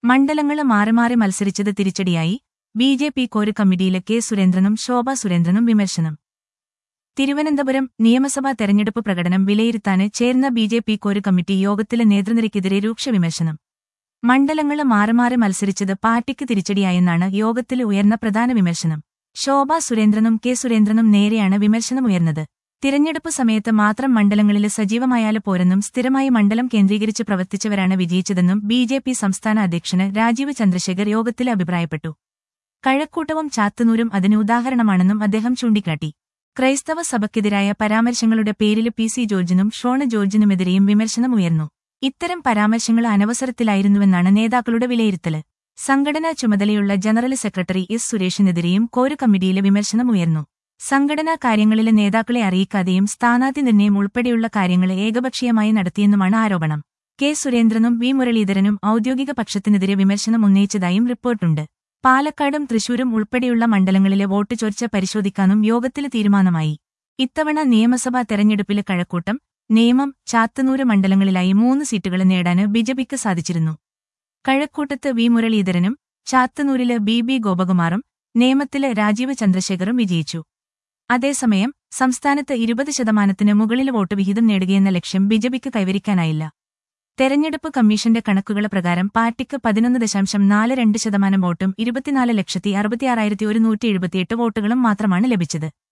മണ്ഡലങ്ങള് മാറി മാറി മത്സരിച്ചത് തിരിച്ചടിയായി ബി ജെ പി കോര് കമ്മിറ്റിയിലെ കെ സുരേന്ദ്രനും ശോഭ സുരേന്ദ്രനും വിമർശനം തിരുവനന്തപുരം നിയമസഭാ തെരഞ്ഞെടുപ്പ് പ്രകടനം വിലയിരുത്താന് ചേർന്ന B J P core committee യോഗത്തിലെ നേതൃനിരയ്ക്കെതിരെ രൂക്ഷ വിമർശനം മണ്ഡലങ്ങള് മാറി മാറി മത്സരിച്ചത് പാർട്ടിക്ക് തിരിച്ചടിയായെന്നാണ് യോഗത്തിൽ ഉയർന്ന പ്രധാന വിമർശനം ശോഭ സുരേന്ദ്രനും കെ സുരേന്ദ്രനും നേരെയാണ് വിമർശനമുയർന്നത് തിരഞ്ഞെടുപ്പ് സമയത്ത് മാത്രം മണ്ഡലങ്ങളില് സജീവമായാല് പോരെന്നും സ്ഥിരമായി മണ്ഡലം കേന്ദ്രീകരിച്ച് പ്രവർത്തിച്ചവരാണ് വിജയിച്ചതെന്നും ബി ജെ പി സംസ്ഥാന അധ്യക്ഷന് രാജീവ് ചന്ദ്രശേഖർ യോഗത്തിൽ അഭിപ്രായപ്പെട്ടു കഴക്കൂട്ടവും ചാത്തനൂരും അതിന് ഉദാഹരണമാണെന്നും അദ്ദേഹം ചൂണ്ടിക്കാട്ടി ക്രൈസ്തവ സഭയ്ക്കെതിരായ പരാമർശങ്ങളുടെ പേരിൽ പി സി ജോർജിനും ഷോണ് ജോർജിനുമെതിരെയും വിമർശനം ഉയർന്നു ഇത്തരം പരാമർശങ്ങൾ അനവസരത്തിലായിരുന്നുവെന്നാണ് നേതാക്കളുടെ വിലയിരുത്തല് സംഘടനാ ചുമതലയുള്ള ജനറൽ സെക്രട്ടറി എസ് സുരേഷിനെതിരെയും കോര് കമ്മിറ്റിയിലെ വിമർശനം ഉയർന്നു സംഘടനാ കാര്യങ്ങളിലെ നേതാക്കളെ അറിയിക്കാതെയും സ്ഥാനാർത്ഥി നിർണയം ഉൾപ്പെടെയുള്ള കാര്യങ്ങൾ ഏകപക്ഷീയമായി നടത്തിയെന്നുമാണ് ആരോപണം കെ സുരേന്ദ്രനും വി മുരളീധരനും ഔദ്യോഗിക പക്ഷത്തിനെതിരെ വിമർശനം ഉന്നയിച്ചതായും റിപ്പോർട്ടുണ്ട് പാലക്കാടും തൃശൂരും ഉൾപ്പെടെയുള്ള മണ്ഡലങ്ങളിലെ വോട്ട് ചോർച്ച പരിശോധിക്കാനും യോഗത്തില് തീരുമാനമായി ഇത്തവണ നിയമസഭാ തെരഞ്ഞെടുപ്പിലെ കഴക്കൂട്ടം നേമം ചാത്തനൂര് മണ്ഡലങ്ങളിലായി മൂന്ന് സീറ്റുകൾ നേടാന് ബിജെപിക്ക് സാധിച്ചിരുന്നു കഴക്കൂട്ടത്ത് വി മുരളീധരനും ചാത്തനൂരില് ബി ബി ഗോപകുമാറും നേമത്തില് രാജീവ് ചന്ദ്രശേഖറും വിജയിച്ചു അതേസമയം സംസ്ഥാനത്ത് ഇരുപത് ശതമാനത്തിന് മുകളിൽ വോട്ട് വിഹിതം നേടുകയെന്ന ലക്ഷ്യം ബിജെപിക്ക് കൈവരിക്കാനായില്ല തെരഞ്ഞെടുപ്പ് കമ്മീഷന്റെ കണക്കുകൾ പ്രകാരം പാർട്ടിക്ക് പതിനൊന്ന് ദശാംശം നാല് രണ്ട് ശതമാനം വോട്ടും ഇരുപത്തിനാല് ലക്ഷത്തി അറുപത്തിയാറായിരത്തി ഒരുന്നൂറ്റി എഴുപത്തിയെട്ട് വോട്ടുകളും മാത്രമാണ് ലഭിച്ചത്